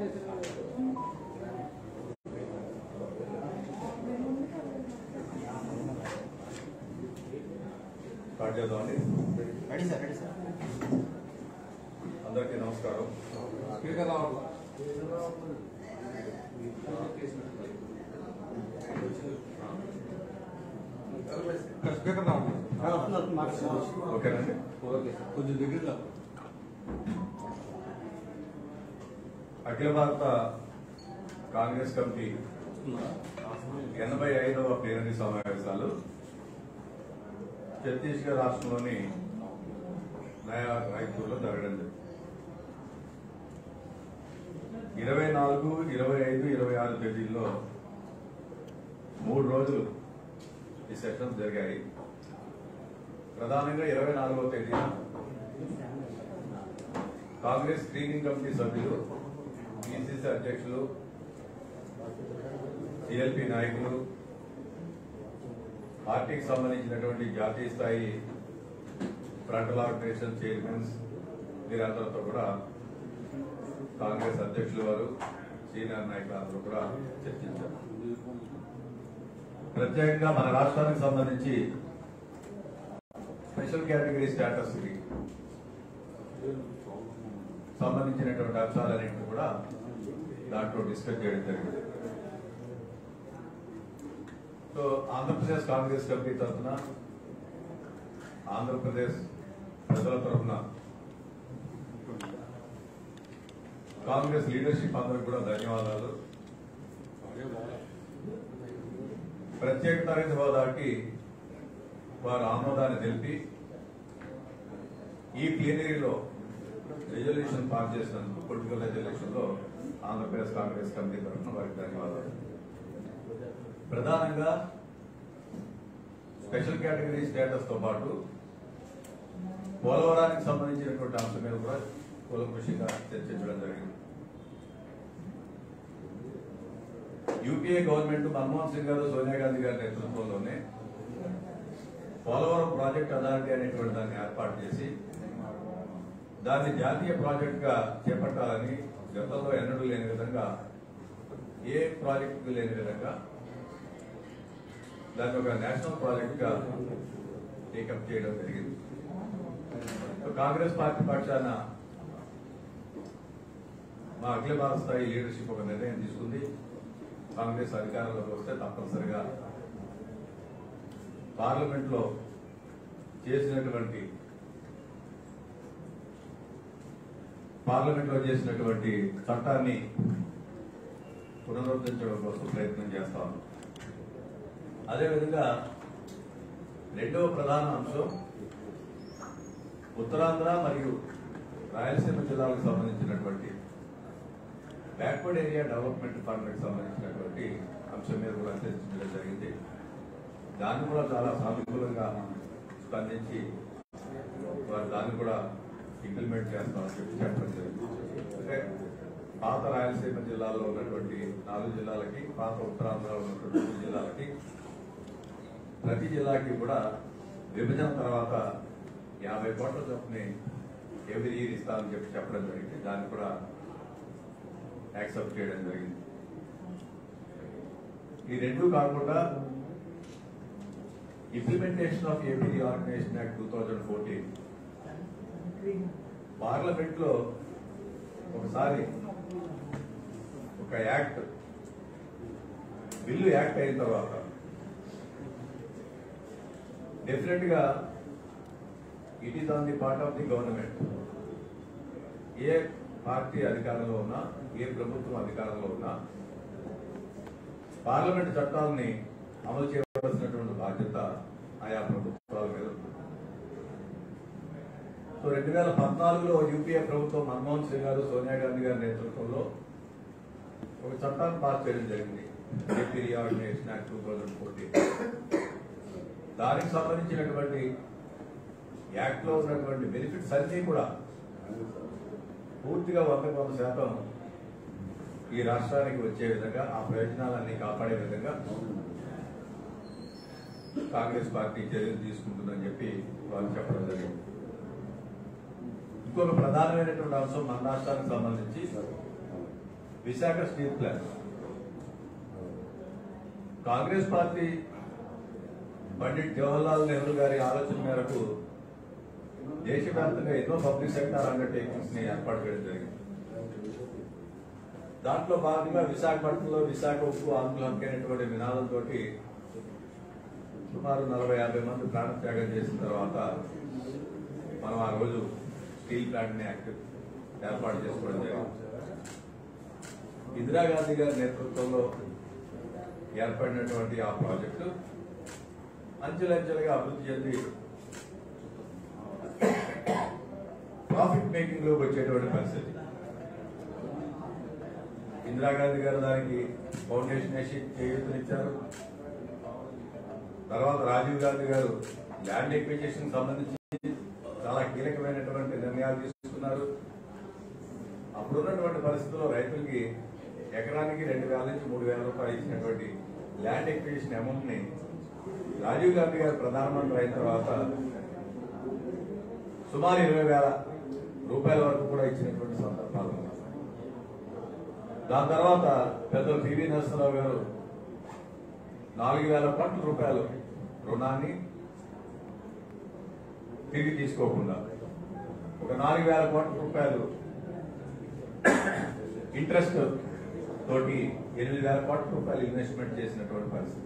Start చేద్దామండి ready sir ready sir అందరికీ నమస్కారం స్పీకర్ రావాలి స్పీకర్ రావాలి ఓకేనండి ఓకే కొంచెం దగ్గరగా అఖిల భారత కాంగ్రెస్ కమిటీ ఎనభై ఐదవ ప్లేనరీ సమావేశాలు ఛత్తీస్గఢ్ రాష్ట్రంలోని నయా రాయ్పూర్లో జరగడం జరిగింది ఇరవై నాలుగు ఇరవై ఐదు ఇరవై ఆరు తేదీల్లో మూడు రోజులు ఈ సెషన్స్ జరిగాయి ప్రధానంగా ఇరవై నాలుగవ తేదీన కాంగ్రెస్ స్క్రీనింగ్ కమిటీ సభ్యులు పిసిసి అధ్యక్షులు సిఎల్పి నాయకులు పార్టీకి సంబంధించినటువంటి జాతీయ స్థాయి ఫ్రంటల్ ఆర్గనైజేషన్ చైర్మన్స్ వీరందరితో కూడా కాంగ్రెస్ అధ్యక్షులు వారు సీనియర్ నాయకులందరూ కూడా చర్చించారు ప్రత్యేకంగా మన రాష్ట్రానికి సంబంధించి స్పెషల్ కేటగిరీ స్టేటస్ కి సంబంధించినటువంటి అంశాలన్నింటినీ కూడా దాంట్లో డిస్కస్ చేయడం జరిగింది సో ఆంధ్రప్రదేశ్ కాంగ్రెస్ కమిటీ తరఫున ఆంధ్రప్రదేశ్ ప్రజల తరఫున కాంగ్రెస్ లీడర్షిప్ అందరికి కూడా ధన్యవాదాలు ప్రత్యేక తరగతి హోదాకి వారు ఆమోదాన్ని తెలిపి ఈ ప్లీనరీలో రిజల్యూషన్ పాస్ చేసినందుకు పొలిటికల్ రిజల్యూషన్ లో ఆంధ్రప్రదేశ్ కాంగ్రెస్ కమిటీ తరఫున వారికి ధన్యవాదాలు ప్రధానంగా స్పెషల్ కేటగిరీ స్టేటస్ తో పాటు పోలవరానికి సంబంధించినటువంటి అంశం మీద కూడా కూలంకృషిగా చర్చించడం జరిగింది యూపీఏ గవర్నమెంట్ మన్మోహన్ సింగ్ గారు సోనియా గాంధీ గారి నేతృత్వంలోనే పోలవరం ప్రాజెక్ట్ అథారిటీ అనేటువంటి దాన్ని ఏర్పాటు చేసి దాన్ని జాతీయ ప్రాజెక్ట్ గా చేపట్టాలని గతంలో ఎన్నడూ లేని విధంగా ఏ ప్రాజెక్టు లేని విధంగా దాన్ని ఒక నేషనల్ ప్రాజెక్ట్ గా టేకప్ చేయడం జరిగింది సో కాంగ్రెస్ పార్టీ పక్షాన మా అఖిల భారత స్థాయి లీడర్షిప్ ఒక నిర్ణయం తీసుకుంది కాంగ్రెస్ అధికారంలోకి వస్తే తప్పనిసరిగా పార్లమెంట్ లో చేసినటువంటి పార్లమెంట్ లో చేసినటువంటి చట్టాన్ని పునరుద్ధరించడం కోసం ప్రయత్నం చేస్తాం అదేవిధంగా రెండవ ప్రధాన అంశం ఉత్తరాంధ్ర మరియు రాయలసీమ జిల్లాలకు సంబంధించినటువంటి బ్యాక్వర్డ్ ఏరియా డెవలప్మెంట్ ఫండ్ కి సంబంధించినటువంటి అంశం మీద కూడా చర్చించడం జరిగింది దాన్ని కూడా చాలా సానుకూలంగా స్పందించి వారు దాన్ని కూడా ఇంప్లిమెంట్ చేస్తామని చెప్పి చెప్పడం జరిగింది అంటే పాత రాయలసీమ జిల్లాలో ఉన్నటువంటి నాలుగు జిల్లాలకి పాత ఉత్తరాంధ్రలో ఉన్నటువంటి మూడు జిల్లాలకి ప్రతి జిల్లాకి కూడా విభజన తర్వాత యాభై కోట్ల చొప్పుని ఎవ్రీ ఇయర్ ఇస్తామని చెప్పి చెప్పడం జరిగింది దాన్ని కూడా యాక్సెప్ట్ చేయడం జరిగింది ఈ రెండు కాకుండా implementation of AP organisation act two thousand fourteen parliament లో ఒకసారి ఒక యాక్ట్ బిల్లు యాక్ట్ అయిన తర్వాత డెఫినెట్ గా it is on the part of the government ఏ పార్టీ అధికారంలో ఉన్నా ఏ ప్రభుత్వం అధికారంలో ఉన్నా పార్లమెంట్ చట్టాలని అమలు చేయవలసినటువంటి బాధ్యత ఆయా ప్రభుత్వాల మీద ఉంటుంది సో రెండు వేల పద్నాలుగులో యూపీఏ ప్రభుత్వం మన్మోహన్ సింగ్ గారు సోనియా గాంధీ గారి నేతృత్వంలో ఒక చట్టాన్ని పాస్ చేయడం జరిగింది AP reorganisation act two thousand fourteen దానికి సంబంధించినటువంటి యాక్ట్ లో ఉన్నటువంటి బెనిఫిట్స్ అన్ని కూడా పూర్తిగా వందకు వంద శాతం ఈ రాష్ట్రానికి వచ్చే విధంగా ఆ ప్రయోజనాలన్నీ కాపాడే విధంగా కాంగ్రెస్ పార్టీ చర్యలు తీసుకుంటుందని చెప్పి వాళ్ళు చెప్పడం జరిగింది ఇంకొక ప్రధానమైనటువంటి అంశం మన రాష్ట్రానికి సంబంధించి Visakha steel plant Congress party Pandit Jawaharlal Nehru గారి ఆలోచన మేరకు దేశవ్యాప్తంగా ఎన్నో పబ్లిక్ సెక్టర్ అండర్టేకింగ్స్ ని ఏర్పాటు చేయడం జరిగింది దాంట్లో భాగంగా విశాఖపట్నంలో విశాఖ ఉప్పు ఆంధ్రులు హక్కైనటువంటి నినాదంతో సుమారు నలభై యాభై మంది ప్రాణత్యాగం చేసిన తర్వాత మనం ఆ రోజు స్టీల్ ప్లాంట్ ని యాక్టివ్ ఏర్పాటు చేసుకోవడం జరిగింది ఇందిరాగాంధీ గారి నేతృత్వంలో ఏర్పడినటువంటి ఆ ప్రాజెక్టు అంచెలంచెలుగా అభివృద్ధి చెంది ప్రాఫిట్ మేకింగ్ లోకి వచ్చేటువంటి పరిస్థితి ఇందిరాగాంధీ గారు దానికి ఫౌండేషన్ వేసి చేయూతనిచ్చారు తర్వాత రాజీవ్ గాంధీ గారు ల్యాండ్ ఎక్విజిషన్ సంబంధించి చాలా కీలకమైనటువంటి నిర్ణయాలు తీసుకున్నారు అప్పుడున్నటువంటి పరిస్థితుల్లో రైతులకి ఎకరానికి రెండు వేల నుంచి మూడు వేల రూపాయలు ఇచ్చినటువంటి ల్యాండ్ ఎక్విజిషన్ అమౌంట్ ని రాజీవ్ గాంధీ గారు ప్రధానమంత్రి అయిన తర్వాత సుమారు ఇరవై వేల రూపాయల వరకు కూడా ఇచ్చినటువంటి సందర్భాలు ఉన్నాయి. దాని తర్వాత పెద్దలు పివి నరసింహరావు గారు నాలుగు వేల కోట్ల రూపాయలు రుణాన్ని తిరిగి తీసుకోకుండా ఒక నాలుగు వేల కోట్ల రూపాయలు ఇంట్రెస్ట్ తోటి ఎనిమిది వేల కోట్ల రూపాయలు ఇన్వెస్ట్మెంట్ చేసినటువంటి పరిస్థితి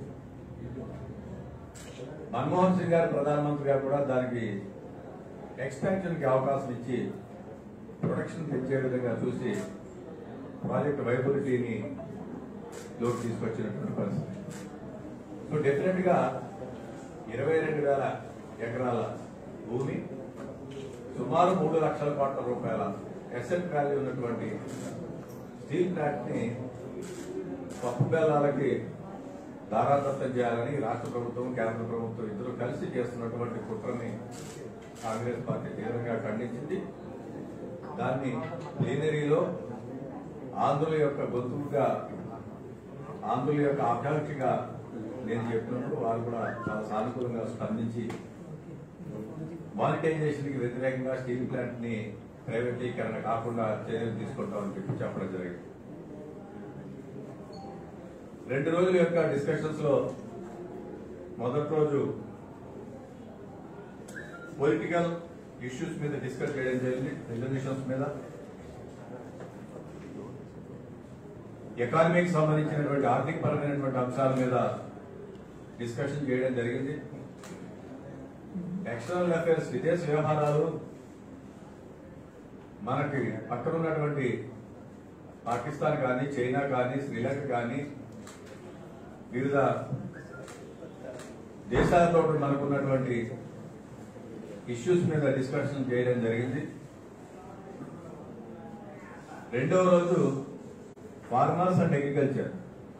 మన్మోహన్ సింగ్ గారు ప్రధానమంత్రి గారు కూడా దానికి ఎక్స్పాన్షన్ కి అవకాశం ఇచ్చి ప్రొడక్షన్ పెంచే విధంగా చూసి ప్రాజెక్ట్ వైబిలిటీని లోకి తీసుకొచ్చినటువంటి పరిస్థితి సో డెఫినెట్ గా ఇరవై రెండు వేల ఎకరాల భూమి సుమారు మూడు లక్షల కోట్ల రూపాయల ఎసెట్ వాల్యూ ఉన్నటువంటి స్టీల్ ప్లాంట్ ని పప్పు బెల్లాలకి దారాదత్తం చేయాలని రాష్ట్ర ప్రభుత్వం కేంద్ర ప్రభుత్వం ఇద్దరు కలిసి చేస్తున్నటువంటి కుట్రని కాంగ్రెస్ పార్టీ తీవ్రంగా ఖండించింది దాన్ని ప్లీనరీలో ఆంధ్రుల యొక్క గొంతుగా ఆంధ్రుల యొక్క ఆకాంక్షగా నేను చెప్పినప్పుడు వారు కూడా చాలా సానుకూలంగా స్పందించి మానిటైజేషన్ కి వ్యతిరేకంగా స్టీల్ ప్లాంట్ ని ప్రైవేటీకరణ కాకుండా చర్యలు తీసుకుంటామని చెప్పి చెప్పడం జరిగింది రెండు రోజుల యొక్క డిస్కషన్స్ లో మొదటి రోజు పొలిటికల్ ఇష్యూస్ మీద డిస్కస్ చేయడం జరిగింది రిజల్యూషన్స్ మీద ఎకానమీకి సంబంధించినటువంటి ఆర్థిక పరమైనటువంటి అంశాల మీద డిస్కషన్ చేయడం జరిగింది ఎక్స్టర్నల్ అఫైర్స్ విదేశ వ్యవహారాలు మనకి పక్కన ఉన్నటువంటి పాకిస్తాన్ కానీ చైనా కానీ శ్రీలంక కానీ వివిధ దేశాలతో మనకున్నటువంటి ఇష్యూస్ మీద డిస్కషన్ చేయడం జరిగింది రెండవ రోజు ఫార్మర్స్ అండ్ అగ్రికల్చర్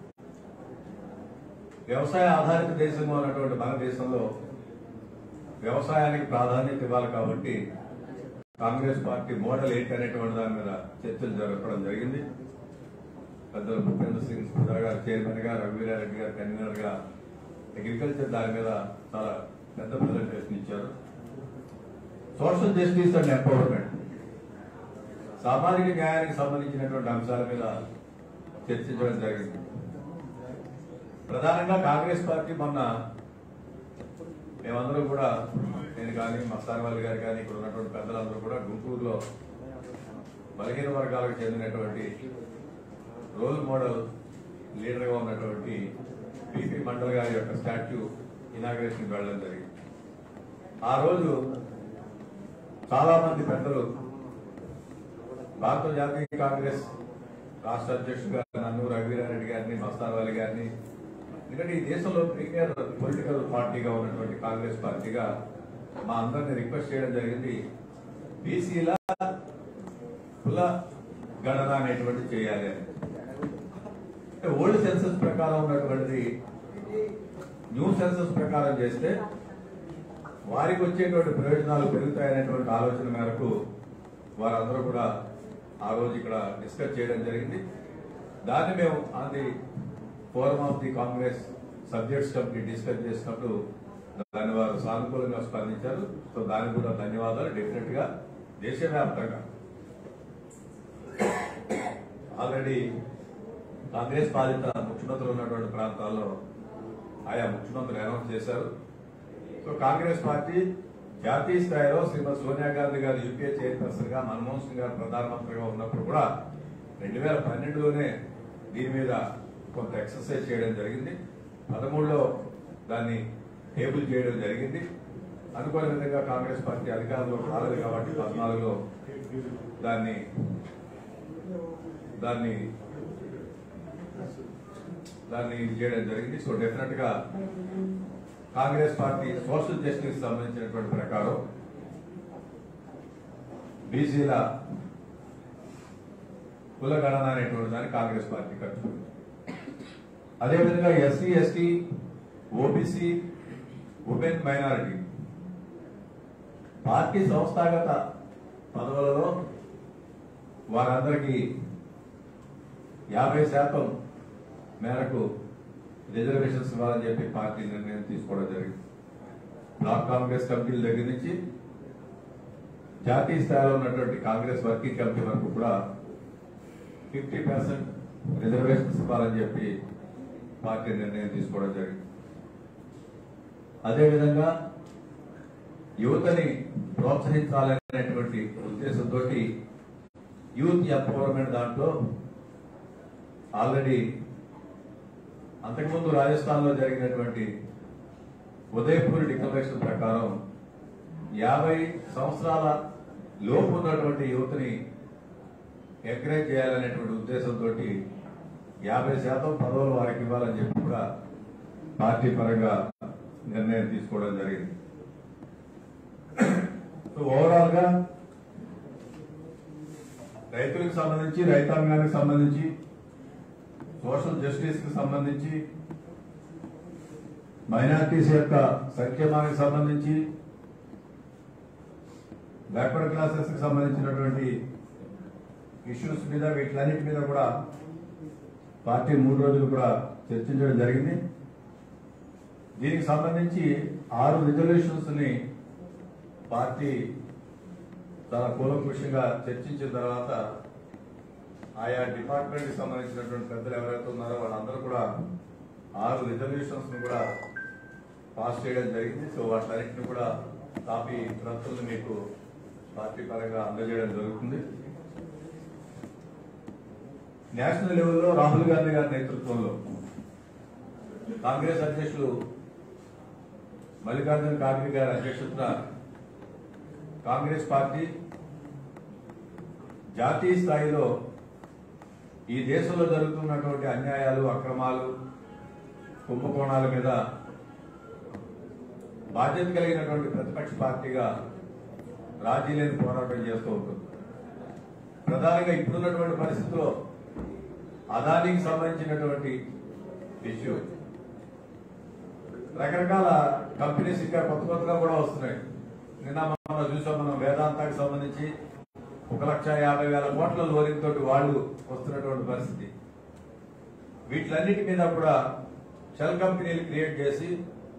వ్యవసాయ ఆధారిత దేశంగా ఉన్నటువంటి మన దేశంలో వ్యవసాయానికి ప్రాధాన్యత ఇవ్వాలి కాబట్టి కాంగ్రెస్ పార్టీ మోడల్ ఏంటి అనేటువంటి దాని మీద చర్చలు జరపడం జరిగింది పెద్దలు భూపేంద్ర సింగ్ సుధా గారు చైర్మన్ గా రఘువీరారెడ్డి గారు కన్వీనర్ గా అగ్రికల్చర్ దాని మీద చాలా పెద్ద ప్రజెంటేషన్ ఇచ్చారు సోషల్ జస్టిస్ అండ్ ఎంపవర్మెంట్ సామాజిక న్యాయానికి సంబంధించినటువంటి అంశాల మీద చర్చించడం జరిగింది ప్రధానంగా కాంగ్రెస్ పార్టీ మొన్న మేమందరం కూడా నేను కానీ మస్తాన్ వాళ్ళు గారు కానీ ఇక్కడ ఉన్నటువంటి పెద్దలందరూ కూడా గుంటూరులో బలహీన వర్గాలకు చెందినటువంటి రోల్ మోడల్ లీడర్ గా ఉన్నటువంటి పిపి మండల్ గారి యొక్క స్టాచ్యూ ఇనాగ్రేషన్ వెళ్ళడం జరిగింది ఆ రోజు చాలా మంది పెద్దలు భారత జాతీయ కాంగ్రెస్ రాష్ట్ర అధ్యక్షుడుగా నన్ను రఘువీరారెడ్డి గారిని మస్తాన్ అలీ గారిని ఎందుకంటే ఈ దేశంలో ప్రీమియర్ పొలిటికల్ పార్టీగా ఉన్నటువంటి కాంగ్రెస్ పార్టీగా మా అందరిని రిక్వెస్ట్ చేయడం జరిగింది బీసీల కుల గణన అనేటువంటి చేయాలి అని అంటే ఓల్డ్ సెన్సస్ ప్రకారం ఉన్నటువంటిది న్యూ సెన్సస్ ప్రకారం చేస్తే వారికి వచ్చేటువంటి ప్రయోజనాలు పెరుగుతాయనేటువంటి ఆలోచన మేరకు వారందరూ కూడా ఆ రోజు ఇక్కడ డిస్కస్ చేయడం జరిగింది దాన్ని మేము on the forum of the Congress subjects committee discuss చేసినప్పుడు దాన్ని వారు సానుకూలంగా స్పందించారు సో దానికి కూడా ధన్యవాదాలు డెఫినెట్ గా దేశవ్యాప్తంగా ఆల్రెడీ కాంగ్రెస్ పాలిత ముఖ్యమంత్రులు ఉన్నటువంటి ప్రాంతాల్లో ఆయా ముఖ్యమంత్రులు అనౌన్స్ చేశారు సో కాంగ్రెస్ పార్టీ జాతీయ స్థాయిలో శ్రీమతి సోనియా గాంధీ గారు యూపీఏ చైర్పర్సన్ గా మన్మోహన్ సింగ్ గారు ప్రధానమంత్రిగా ఉన్నప్పుడు కూడా రెండు వేల పన్నెండులోనే దీని మీద కొంత ఎక్సర్సైజ్ చేయడం జరిగింది పదమూడులో దాన్ని టేబుల్ చేయడం జరిగింది అనుకున్న విధంగా కాంగ్రెస్ పార్టీ అధికారంలో రాలేదు కాబట్టి పద్నాలుగులో దాన్ని దాన్ని దాన్ని ఇది చేయడం జరిగింది సో డెఫినెట్ గా కాంగ్రెస్ పార్టీ సోషల్ జస్టిస్ సంబంధించినటువంటి ప్రకారం బీసీల కులగణన అనేటువంటి దాన్ని కాంగ్రెస్ పార్టీ కట్టుకుంది అదేవిధంగా SC ST OBC women minority party సంస్థాగత పదవులలో వారందరికీ యాభై శాతం మేరకు రిజర్వేషన్స్ ఇవ్వాలని చెప్పి పార్టీ నిర్ణయం తీసుకోవడం జరిగింది బ్లాక్ కాంగ్రెస్ కమిటీల దగ్గర నుంచి జాతీయ స్థాయిలో ఉన్నటువంటి కాంగ్రెస్ వర్కింగ్ కమిటీ వరకు కూడా ఫిఫ్టీ పర్సెంట్ రిజర్వేషన్స్ ఇవ్వాలని చెప్పి పార్టీ నిర్ణయం తీసుకోవడం జరిగింది అదేవిధంగా యువతని ప్రోత్సహించాలనేటువంటి ఉద్దేశంతో యూత్ ఎంపవర్మెంట్ దాంట్లో ఆల్రెడీ అంతకుముందు రాజస్థాన్ లో జరిగినటువంటి ఉదయపూర్ డిక్లరేషన్ ప్రకారం యాభై సంవత్సరాల లోపు ఉన్నటువంటి యువతని ఎంకరేజ్ చేయాలనేటువంటి ఉద్దేశంతో యాభై శాతం పదవులు వారికి ఇవ్వాలని చెప్పి కూడా పార్టీ పరంగా నిర్ణయం తీసుకోవడం జరిగింది సో ఓవరాల్ గా రైతులకు సంబంధించి రైతాంగానికి సంబంధించి సోషల్ జస్టిస్ కి సంబంధించి మైనార్టీస్ యొక్క సంక్షేమానికి సంబంధించి బ్యాక్వర్డ్ క్లాసెస్ కి సంబంధించినటువంటి ఇష్యూస్ మీద వీటిలన్నిటి మీద కూడా పార్టీ మూడు రోజులు కూడా చర్చించడం జరిగింది దీనికి సంబంధించి ఆరు రిజల్యూషన్స్ ని పార్టీ చాలా కూలంకుషంగా చర్చించిన తర్వాత ఆయా డిపార్ట్మెంట్ కి సంబంధించినటువంటి పెద్దలు ఎవరైతే ఉన్నారో వాళ్ళందరూ కూడా ఆరు రిజల్యూషన్స్ ని కూడా పాస్ చేయడం జరిగింది సో వాటిలన్నింటినీ కూడా కాపీ ప్రతులను మీకు పార్టీ పరంగా అందజేయడం జరుగుతుంది నేషనల్ లెవెల్లో రాహుల్ గాంధీ గారి నేతృత్వంలో కాంగ్రెస్ అధ్యక్షులు మల్లికార్జున ఖార్గే గారి అధ్యక్షతన కాంగ్రెస్ పార్టీ జాతీయ స్థాయిలో ఈ దేశంలో జరుగుతున్నటువంటి అన్యాయాలు అక్రమాలు కుంభకోణాల మీద బాధ్యత కలిగినటువంటి ప్రతిపక్ష పార్టీగా రాజీ లేని పోరాటం చేస్తూ ఉంటుంది ప్రధానంగా ఇప్పుడున్నటువంటి పరిస్థితుల్లో అదానికి సంబంధించినటువంటి ఇష్యూ రకరకాల కంపెనీస్ ఇంకా కొత్త కొత్తగా కూడా వస్తున్నాయి నిన్న మనం చూసాం మనం వేదాంతానికి సంబంధించి ఒక లక్ష యాభై వేల కోట్ల లోనింగ్ తోటి వాళ్ళు వస్తున్నటువంటి పరిస్థితి వీటిలన్నిటి మీద కూడా షెల్ కంపెనీలు క్రియేట్ చేసి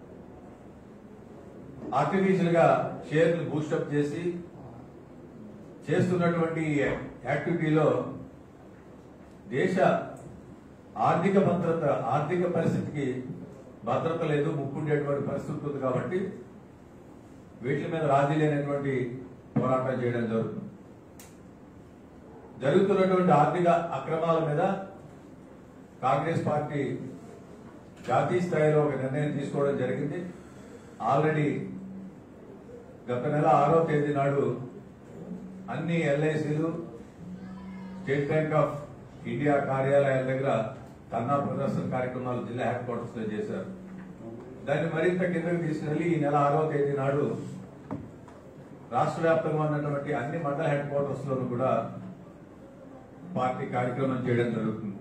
ఆర్టిఫిషియల్ గా షేర్లు బూస్టప్ చేసి చేస్తున్నటువంటి ఈ యాక్టివిటీలో దేశ ఆర్థిక భద్రత ఆర్థిక పరిస్థితికి భద్రత లేదు ముక్కుండేటువంటి పరిస్థితి ఉంది కాబట్టి వీటి మీద రాజీ లేనటువంటి పోరాటం చేయడం జరుగుతుంది జరుగుతున్నటువంటి ఆర్థిక అక్రమాల మీద కాంగ్రెస్ పార్టీ జాతీయ స్థాయిలో ఒక నిర్ణయం తీసుకోవడం జరిగింది ఆల్రెడీ గత నెల ఆరో తేదీ నాడు అన్ని ఎల్ఐసీలు స్టేట్ బ్యాంక్ ఆఫ్ ఇండియా కార్యాలయాల దగ్గర ధర్నా ప్రదర్శన కార్యక్రమాలు జిల్లా హెడ్ క్వార్టర్స్ లో చేశారు దాన్ని మరింత కిందకి తీసుకెళ్లి ఈ నెల ఆరో తేదీ నాడు రాష్ట్ర వ్యాప్తంగా ఉన్నటువంటి అన్ని మండల హెడ్ క్వార్టర్స్ లోనూ కూడా పార్టీ కార్యక్రమం చేయడం జరుగుతుంది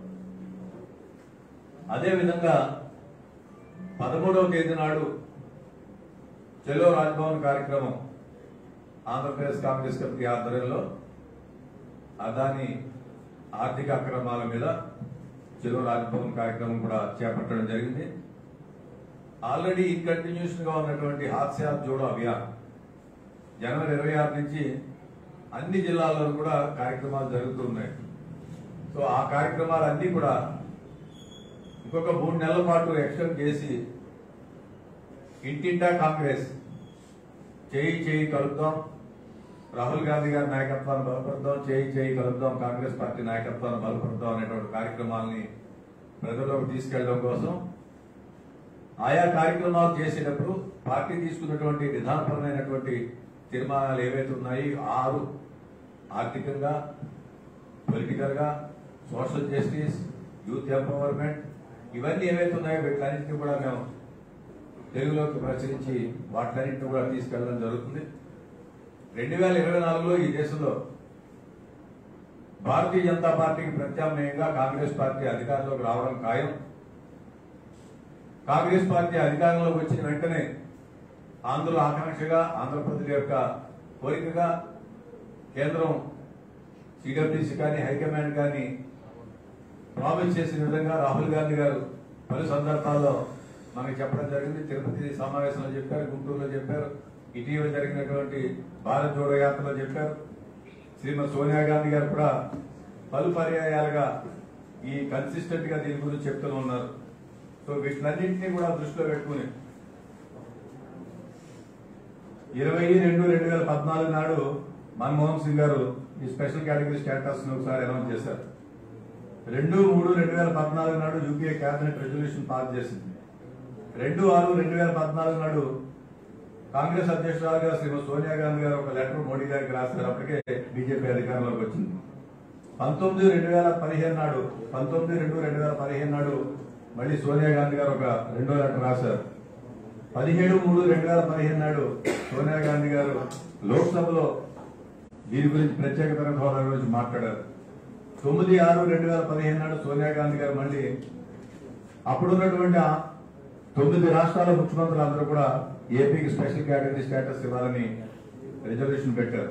అదేవిధంగా పదమూడవ తేదీ నాడు చెలో రాజ్భవన్ కార్యక్రమం ఆంధ్రప్రదేశ్ కాంగ్రెస్ కమిటీ ఆధ్వర్యంలో అదాని ఆర్థిక అక్రమాల మీద చెలో రాజ్భవన్ కార్యక్రమం కూడా చేపట్టడం జరిగింది ఆల్రెడీ కంటిన్యూషన్ గా ఉన్నటువంటి హాస్యాబ్ జోడో అభియాన్ జనవరి ఇరవై ఆరు నుంచి అన్ని జిల్లాల్లో కూడా కార్యక్రమాలు జరుగుతున్నాయి సో సో ఆ కార్యక్రమాలన్నీ కూడా ఇంకొక మూడు నెలల పాటు ఎక్స్టెండ్ చేసి ఇంటింటా కాంగ్రెస్ చేయి చేయి కలుపుదాం రాహుల్ గాంధీ గారి నాయకత్వాన్ని బలపడదాం చేయి చేయి కలుపుదాం కాంగ్రెస్ పార్టీ నాయకత్వాన్ని బలపడదాం అనేటువంటి కార్యక్రమాల్ని ప్రజల్లోకి తీసుకెళ్లడం కోసం ఆయా కార్యక్రమాలు చేసేటప్పుడు పార్టీ తీసుకున్నటువంటి విధానపరమైనటువంటి తీర్మానాలు ఏవైతే ఉన్నాయి ఆరు ఆర్థికంగా పొలిటికల్ గా సోషల్ జస్టిస్ యూత్ ఎంపవర్మెంట్ ఇవన్నీ ఏవైతే ఉన్నాయో వీటన్నింటినీ కూడా మేము తెలుగులోకి ప్రచురించి వాటిలన్నింటినీ కూడా తీసుకెళ్లడం జరుగుతుంది రెండు వేల ఇరవై నాలుగులో ఈ దేశంలో భారతీయ జనతా పార్టీకి ప్రత్యామ్నాయంగా కాంగ్రెస్ పార్టీ అధికారంలోకి రావడం ఖాయం కాంగ్రెస్ పార్టీ అధికారంలోకి వచ్చిన వెంటనే ఆంధ్రుల ఆకాంక్షగా ఆంధ్రప్రదేశ్ యొక్క కోరికగా కేంద్రం సిడబ్ల్యూసీ కానీ హైకమాండ్ కానీ ప్రామిస్ చేసిన విధంగా రాహుల్ గాంధీ గారు పలు సందర్భాల్లో మనకి చెప్పడం జరిగింది తిరుపతి సమావేశంలో చెప్పారు గుంటూరులో చెప్పారు ఇటీవల జరిగినటువంటి భారత్ జోడో యాత్రలో చెప్పారు శ్రీమతి సోనియా గాంధీ గారు కూడా పలు పర్యాయాలుగా ఈ కన్సిస్టెంట్ గా దీని గురించి చెప్తూ ఉన్నారు సో వీటిలన్నింటినీ కూడా దృష్టిలో పెట్టుకుని ఇరవై రెండు రెండు వేల పద్నాలుగు నాడు మన్మోహన్ సింగ్ గారు ఈ స్పెషల్ కేటగిరీ స్టేటస్ ను ఒకసారి అనౌన్స్ చేశారు రెండు మూడు రెండు వేల పద్నాలుగు నాడు యూపీఏ కేబినెట్ రెజల్యూషన్ పాస్ చేసింది రెండు ఆరు రెండు వేల పద్నాలుగు నాడు కాంగ్రెస్ అధ్యక్షురాలుగా శ్రీమతి సోనియా గాంధీ గారు ఒక లెటర్ మోడీ గారికి రాశారు అప్పటికే బీజేపీ అధికారంలోకి వచ్చింది పంతొమ్మిది రెండు వేల పదిహేను నాడు పంతొమ్మిది రెండు రెండు వేల పదిహేను నాడు మళ్ళీ సోనియా గాంధీ గారు ఒక రెండో లెటర్ రాశారు పదిహేడు మూడు రెండు వేల పదిహేను నాడు సోనియా గాంధీ గారు లోక్సభలో దీని గురించి ప్రత్యేక తరగతి హోదా గురించి మాట్లాడారు తొమ్మిది ఆరు రెండు వేల పదిహేను నాడు సోనియా గాంధీ గారు మళ్ళీ అప్పుడున్నటువంటి ఆ తొమ్మిది రాష్ట్రాల ముఖ్యమంత్రులు అందరూ కూడా ఏపీకి స్పెషల్ కేటగిరీ స్టేటస్ ఇవ్వాలని రిజర్వేషన్ పెట్టారు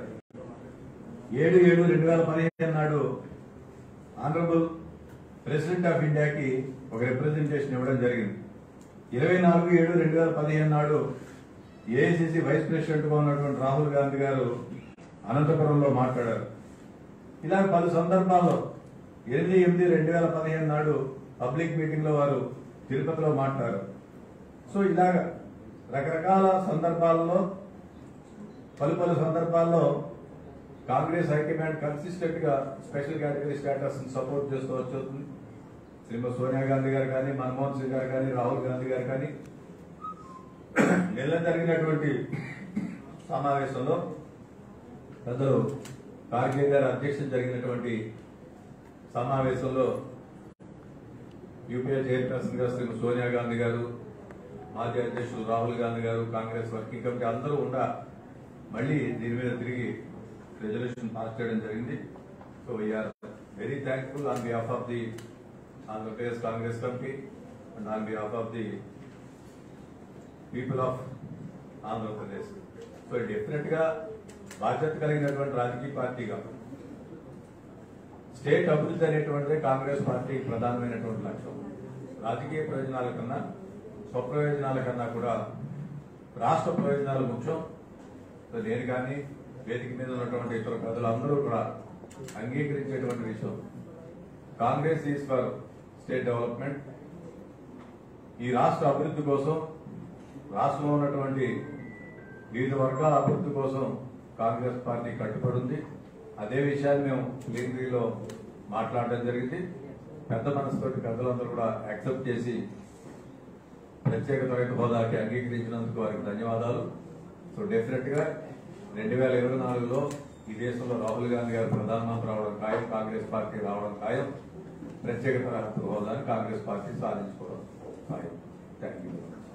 ఏడు ఏడు రెండు వేల పదిహేను నాడు ఆనరబుల్ ప్రెసిడెంట్ ఆఫ్ ఇండియాకి ఒక రిప్రజెంటేషన్ ఇవ్వడం జరిగింది ఇరవై నాలుగు ఏడు రెండు వేల పదిహేను నాడు ఏఐసిసి వైస్ ప్రెసిడెంట్ గా ఉన్నటువంటి రాహుల్ గాంధీ గారు అనంతపురంలో మాట్లాడారు ఇలా పలు సందర్భాల్లో ఎనిమిది ఎనిమిది రెండు వేల పదిహేను నాడు పబ్లిక్ మీటింగ్ లో వారు తిరుపతిలో మాట్లాడారు సో ఇలాగ రకరకాల సందర్భాల్లో పలు పలు సందర్భాల్లో కాంగ్రెస్ హైకమాండ్ కన్సిస్టెంట్ గా స్పెషల్ కేటగిరీ స్టేటస్ సపోర్ట్ చేస్తూ వచ్చేస్తుంది శ్రీమతి సోనియా గాంధీ గారు కానీ మన్మోహన్ సింగ్ గారు కానీ రాహుల్ గాంధీ గారు కానీ నిన్న జరిగినటువంటి సమావేశంలో పెద్దలు కార్గే గారి అధ్యక్షత జరిగినటువంటి సమావేశంలో యూపీఏ చైర్పర్సన్ గా శ్రీమతి సోనియా గాంధీ గారు మాజీ అధ్యక్షులు రాహుల్ గాంధీ గారు కాంగ్రెస్ వర్కింగ్ కమిటీ అందరూ ఉండా మళ్ళీ దీని మీద తిరిగి రెజల్యూషన్ పాస్ చేయడం జరిగింది so we are very thankful on behalf of the Andhra Pradesh Congress committee and on behalf of the people of Andhra Pradesh so definite గా బాధ్యత కలిగినటువంటి రాజకీయ పార్టీగా స్టేట్ అభివృద్ధి అనేటువంటిది కాంగ్రెస్ పార్టీ ప్రధానమైనటువంటి లక్ష్యం రాజకీయ ప్రయోజనాల కన్నా స్వప్రయోజనాల కన్నా కూడా రాష్ట్ర ప్రయోజనాలు ముఖ్యం సో నేను కానీ వేదిక మీద ఉన్నటువంటి ఇతర ప్రజలందరూ కూడా అంగీకరించేటువంటి విషయం Congress is for state development ఈ రాష్ట్ర అభివృద్ధి కోసం రాష్ట్రంలో ఉన్నటువంటి వివిధ వర్గాల అభివృద్ధి కోసం కాంగ్రెస్ పార్టీ కట్టుబడి ఉంది అదే విషయాన్ని మేము ప్లీనరీలో మాట్లాడడం జరిగింది పెద్ద మనసుతోటి పెద్దలందరూ కూడా యాక్సెప్ట్ చేసి ప్రత్యేక తరగతి హోదాకి అంగీకరించినందుకు వారికి ధన్యవాదాలు సో డెఫినెట్ గా రెండు వేల ఇరవై నాలుగులో ఈ దేశంలో రాహుల్ గాంధీ గారు ప్రధానమంత్రి రావడం ఖాయం కాంగ్రెస్ పార్టీ రావడం ఖాయం ప్రత్యేక తరగతి హోదాని కాంగ్రెస్ పార్టీ సాధించుకోవడం ఖాయం థ్యాంక్ యూ